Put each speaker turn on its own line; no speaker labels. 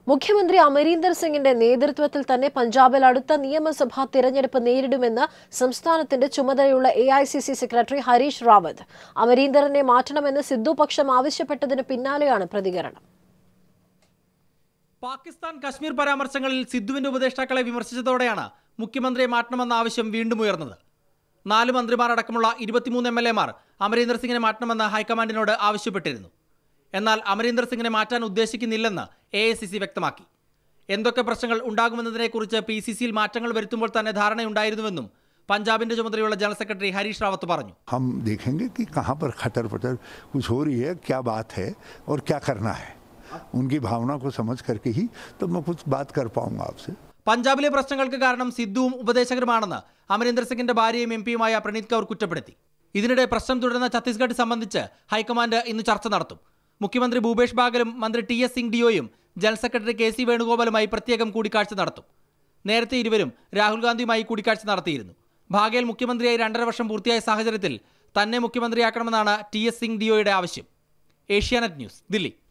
മുഖ്യമന്ത്രി അമരീന്ദർ സിംഗിന്റെ നേതൃത്വത്തിൽ തന്നെ പഞ്ചാബിൽ അടുത്ത നിയമസഭാ തിരഞ്ഞെടുപ്പ് നേരിടുമെന്ന് സംസ്ഥാനത്തിന്റെ ചുമതലയുള്ള A I C C secretary Harish Rawat അമരീന്ദറിനെ മാറ്റണമെന്ന് സിദ്ധു പക്ഷം ആവശ്യപ്പെട്ടതിന് പിന്നാലെയാണ് പ്രതികരണം
പാകിസ്ഥാൻ കശ്മീർ പരാമർശങ്ങളിൽ സിദ്ധുവിന്റെ ഉപദേഷ്ടാക്കളെ വിമർശിച്ചതോടെയാണ് മുഖ്യമന്ത്രിയെ മാറ്റണമെന്ന ആവശ്യം വീണ്ടും ഉയർന്നത് നാല് മന്ത്രിമാരടക്കമുള്ള ഇരുപത്തിമൂന്ന് എം എൽ എമാർ അമരീന്ദർ സിംഗിനെ മാറ്റണമെന്ന് ഹൈക്കമാൻഡിനോട് ആവശ്യപ്പെട്ടിരുന്നു എന്നാൽ അമരീന്ദർ സിംഗിനെ മാറ്റാൻ ഉദ്ദേശിക്കുന്നില്ലെന്ന് എ ഐ സി സി വ്യക്തമാക്കി എന്തൊക്കെ പ്രശ്നങ്ങൾ ഉണ്ടാകുമെന്നതിനെക്കുറിച്ച് പി സി സിയിൽ മാറ്റങ്ങൾ വരുത്തുമ്പോൾ തന്നെ ധാരണയുണ്ടായിരുന്നുവെന്നും പഞ്ചാബിന്റെ ചുമതലയുള്ള ജനറൽ സെക്രട്ടറി ഹരീഷ് റാവത്ത് പറഞ്ഞു
हम देखेंगे कि कहाँ पर खटर पटर कुछ हो रही है क्या बात है और क्या करना है उनकी भावना को समझ करके ही तो मैं कुछ बात कर पाऊंगा आपसे
പഞ്ചാബിലെ പ്രശ്നങ്ങൾക്ക് കാരണം സിദ്ധുവും ഉപദേശകരുമാണെന്ന് അമരീന്ദർ സിംഗിന്റെ ഭാര്യയും എം പിയുമായ പ്രണീത് കൗർ കുറ്റപ്പെടുത്തി ഇതിനിടെ പ്രശ്നം തുടരുന്ന ഛത്തീസ്ഗഡ് സംബന്ധിച്ച് ഹൈക്കമാൻഡ് ഇന്ന് ചർച്ച നടത്തും മുഖ്യമന്ത്രി ഭൂപേഷ് ബാഗലും മന്ത്രി ടി എസ് സിംഗ് ഡിയോയും ജനറൽ സെക്രട്ടറി കെ സി വേണുഗോപാലുമായി പ്രത്യേകം കൂടിക്കാഴ്ച നടത്തും നേരത്തെ ഇരുവരും രാഹുൽ ഗാന്ധിയുമായി കൂടിക്കാഴ്ച നടത്തിയിരുന്നു ഭാഗേൽ മുഖ്യമന്ത്രിയായി രണ്ടര വർഷം പൂർത്തിയായ സാഹചര്യത്തിൽ തന്നെ മുഖ്യമന്ത്രിയാക്കണമെന്നാണ് ടി എസ് സിംഗ് ഡിയോയുടെ ആവശ്യം ഏഷ്യാനെറ്റ് ന്യൂസ് ദില്ലി